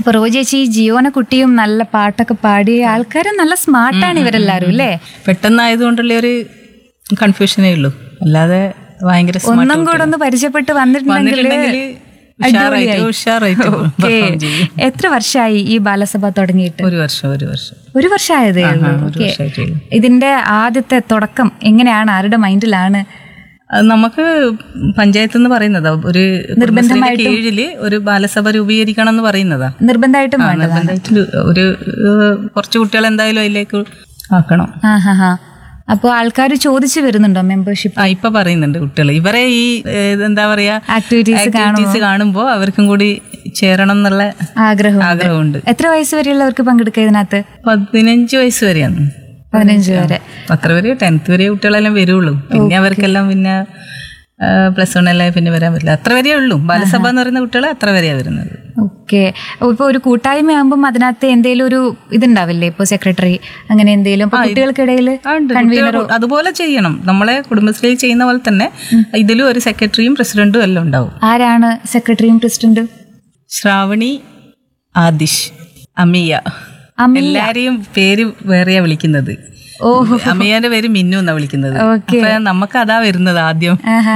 അപ്പൊ റോജി ചേച്ചി ഈ ജിയോന കുട്ടിയും നല്ല പാട്ടൊക്കെ പാടി ആൾക്കാര് നല്ല സ്മാർട്ടാണ് ഇവരെല്ലാരും അല്ലേ പെട്ടെന്നായതുകൊണ്ടുള്ള ഒരു കൺഫ്യൂഷനേ ഉള്ളൂ അല്ലാതെ ഭയങ്കര smart ഒന്നും കൂടെ ഒന്ന് പരിചയപ്പെട്ട് വന്നിട്ടുണ്ടെങ്കിൽ വന്നിട്ടുണ്ടെങ്കില് ഉഷാറായിട്ട് ഉഷാറായിട്ട് perform ചെയ്യും. എത്ര വർഷമായി ഈ ബാലസഭ തുടങ്ങിയിട്ട് ഒരു വർഷം ഒരു വർഷം ഒരു വർഷമായതേ ഉള്ളൂ ഒരു ഓക്കെ വർഷമായിട്ടേ ഉള്ളൂ. ഇതിന്റെ ആദ്യത്തെ തുടക്കം എങ്ങനെയാണ് ആരുടെ മൈൻഡിലാണ് അത് നമുക്ക് പഞ്ചായത്ത് എന്ന് പറയുന്നതാ ഒരു കുടുംബശ്രീയുടെ കീഴില് ഒരു ബാലസഭ രൂപീകരിക്കണം എന്ന് പറയുന്നതാ നിർബന്ധമായിട്ടും വേണ്ടതാണ് നിർബന്ധമായിട്ട് ഒരു ഏഹ്, കുറച്ച് കുട്ടികൾ എന്തായാലും അതിലേക്ക് ആക്കണം ആ ഹാ ഹാ അപ്പോൾ ആൾക്കാർ ചോദിച്ചു വരുന്നുണ്ടോ മെമ്പർഷിപ്പ് ആ ഇപ്പൊ പറയുന്നുണ്ട് കുട്ടികൾ ഇവരെ ഈ ഏഹ്, എന്താ പറയാ ആക്ടിവിറ്റീസ് ആക്ടിവിറ്റീസ് കാണുമ്പോൾ അവർക്കും കൂടി ചേരണം എന്നുള്ള ആഗ്രഹം ആഗ്രഹമുണ്ട് എത്ര വയസ്സ് വരെയുള്ളവർക്ക് പങ്കെടുക്കുക ഇതിനകത്ത് പതിനഞ്ച് വയസ്സ് വരെയാണ് പതിനഞ്ച് വരെ അത്ര വരെ ടെൻത്ത് വരെ കുട്ടികളെല്ലാം വരുള്ളൂ പിന്നെ അവർക്കെല്ലാം പിന്നെ പ്ലസ് വൺ എല്ലാം പിന്നെ വരാൻ പറ്റില്ല അത്ര വരെയേ ഉള്ളൂ ബാലസഭ എന്ന് പറയുന്ന കുട്ടികൾ അത്ര വരെയാ വരുന്നത് ഓക്കെ ഇപ്പൊ ഒരു കൂട്ടായ്മ ആകുമ്പോൾ അതിനകത്ത് എന്തെങ്കിലും ഒരു ഇതുണ്ടാവില്ലേ ഇപ്പൊ സെക്രട്ടറി അങ്ങനെ എന്തെങ്കിലും ഇപ്പൊ കുട്ടികൾക്കിടയിൽ ആ, ഉണ്ട്. കുട്ടികൾ അതുപോലെ ചെയ്യണം നമ്മളെ കുടുംബശ്രീ ചെയ്യുന്ന പോലെ തന്നെ ഇതിലും ഒരു സെക്രട്ടറിയും പ്രസിഡന്റും എല്ലാം ഉണ്ടാവും ആരാണ് സെക്രട്ടറിയും പ്രസിഡന്റും ശ്രാവണി ആദിഷ് അമിയ അമിയ. എല്ലാരെയും പേര് വേറെയാ വിളിക്കുന്നത് ഓഹോ അമിയാന്റെ പേര് മിന്നു എന്നാ വിളിക്കുന്നത് ഓക്കെ അപ്പൊ നമുക്ക് അതാ വരുന്നത് ആദ്യം ആഹാ